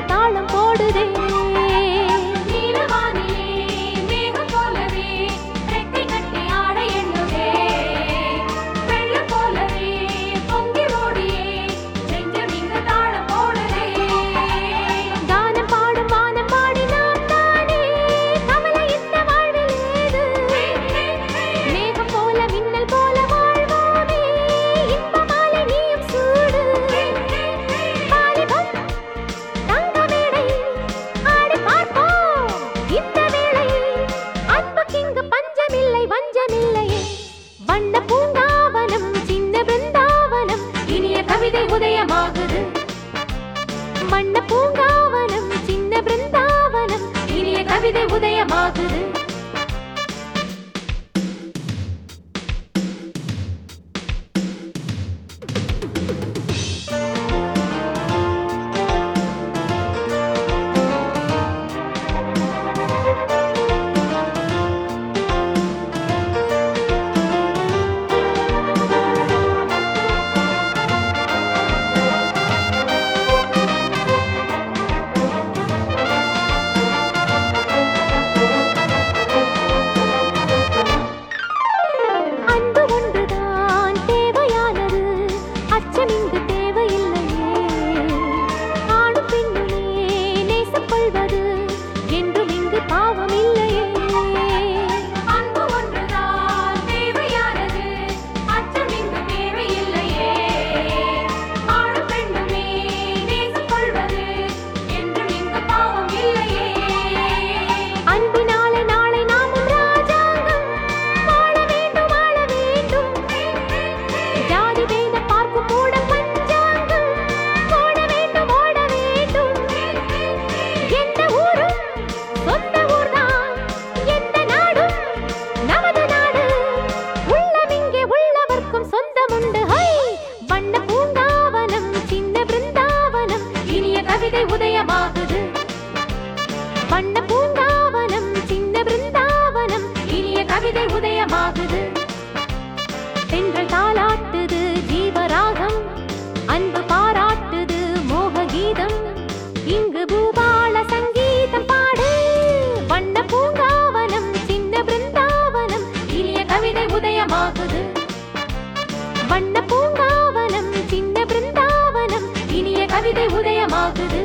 இங்கு தாளம் போடுதே நீலவானிலே மேகம் போலவே ரெக்கை கட்டி ஆட எண்ணுதே வெள்ளம் போலவே பொங்கி ஓடியே நெஞ்சம் இங்கு தாளம் போடுதே கானம் பாடும் வானம் பாடினான் தானே கவலை இந்த வாழ்வில் ஏது மேகம் போல மின்னல் போல வாழ்வோமே இன்பமாலை நீயும் சூடு வாலிபம் தங்க மேடை ஆடி பார்ப்போம் இந்த வேளை அன்புக்கிங்கு பஞ்சமில்லை வஞ்சமில்லையே வண்ண பூங்காவனம் சின்ன பிருந்தாவனம் இனிய கவிதை உதயமாகுது வண்ண பூங்காவனம் சின்ன பிருந்தாவனம் இனிய கவிதை உதயமாகுது அன்பு ஒன்றுதான் தேவையானது அச்சம் இங்கு தேவையில்லையே ஆணும் பெண்ணுமே நேசம் கொள்வது என்றும் இங்கு பாவம் இல்லையே அன்பு ஒன்றுதான் தேவையானது அச்சம் இங்கு தேவையில்லையே ஆணும் பெண்ணுமே நேசம் கொள்வது என்றும் இங்கு பாவம் இல்லையே அன்பினாலே நாளை நாமும் ராஜாங்கம் வாழ வேண்டும் ஆள வேண்டும் ஜாதி பேதம் பார்க்கும் மூட பஞ்சாங்கம் ஓட வேண்டும் ஓட வேண்டும் எந்த ஊரும் சொந்த ஊர்தான் எந்த நாடும் நமது நாடு உள்ளம் இங்கே உள்ளவர்க்கும் சொந்தமுண்டு ஹை வண்ண பூங்காவனம் சின்ன பிருந்தாவனம் இனிய கவிதை உதயமாகுது வண்ண பூங்காவனம் சின்ன பிருந்தாவனம் இனிய கவிதை உதயமாகுது தென்றல் தாளாட்டுது ஜீவராகம் அன்பு பாராட்டுது மோக கீதம் இங்கு பூபால சங்கீதம் பாடு வண்ண பூங்காவனம் சின்ன பிருந்தாவனம் இனிய கவிதை உதயமாகுது வண்ண பூங்காவனம் சின்ன பிருந்தாவனம் இனிய கவிதை உதயமாகுது